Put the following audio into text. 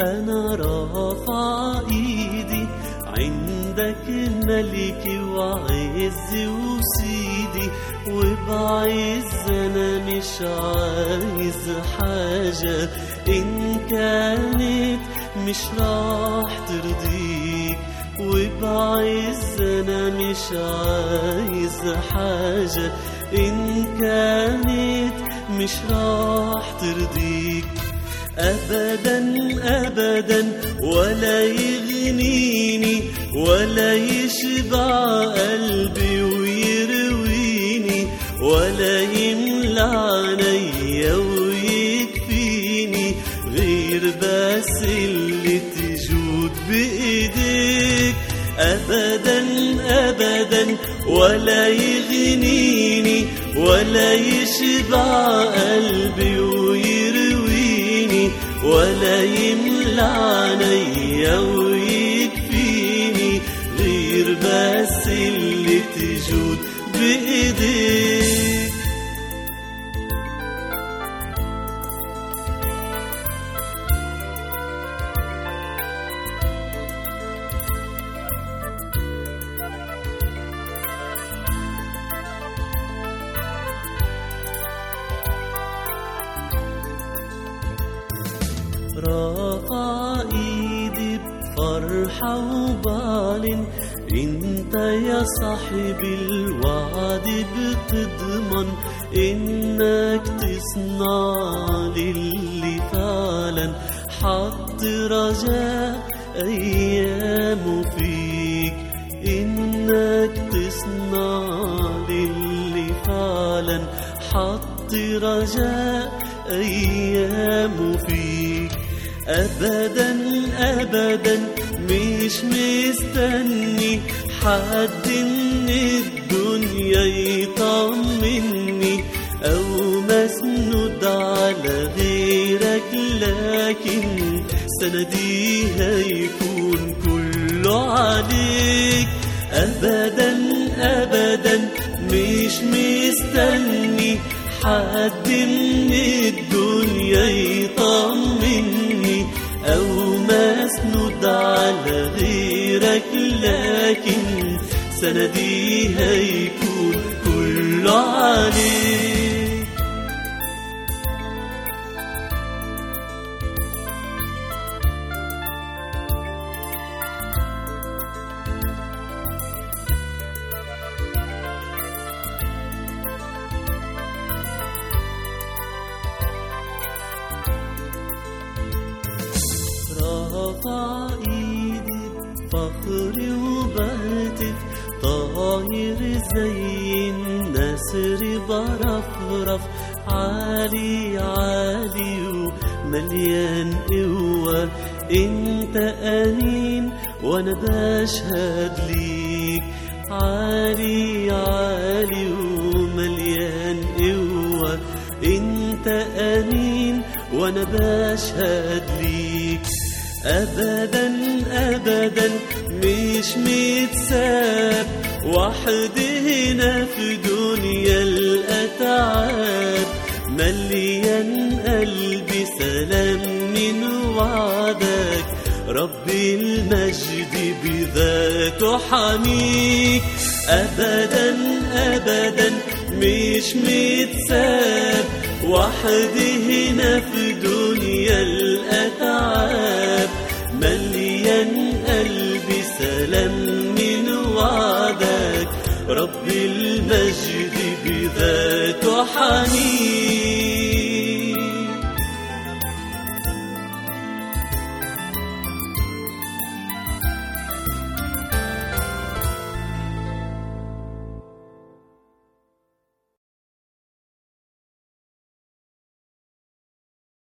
أنا رافع إيدي عندك ملكي وعزي وسيدي وبعز أنا مش عايز حاجة إن كانت مش راح ترضيك وبعز أنا مش عايز حاجة إن كانت مش راح ترضيك أبدا أبدا ولا يغنيني ولا يشبع قلبي ويرويني ولا يملى عينيا ويكفيني غير بس اللي تجود بإيديك أبدا أبدا ولا يغنيني ولا يشبع قلبي ويرويني ولا يملى عينيا ويكفيني غير بس اللي تجود بإيديك رافع ايدي بفرحة وبعلن انت يا صاحبي الوعد بتضمن انك تصنع للي فعلا حط رجاء ايامه فيك انك تصنع للي فعلا حط رجاء ايامه فيك ابدا ابدا مش مستني حد من الدنيا يطمني او مسنود على غيرك لكن سندي هيكون كله عليك ابدا ابدا مش مستني حد من الدنيا يطمني أو مسنود على غيرك لكن سندي هيكون كله عليك رافع ايدي بفخر وبهتف طاير زي النسر برفرف عالي عالي ومليان قوة انت امين وانا بشهد ليك عالي عالي ومليان قوة انت امين وانا بشهد ليك ابدا ابدا مش متساب وحدي هنا في دنيا الاتعاب مليان قلبي سلام من وعدك ربي المجد بذاته حميك ابدا ابدا مش متساب وحدي هنا في دنيا الاتعاب مليان قلبي سلام من وعدك رب المجد بذاته حنين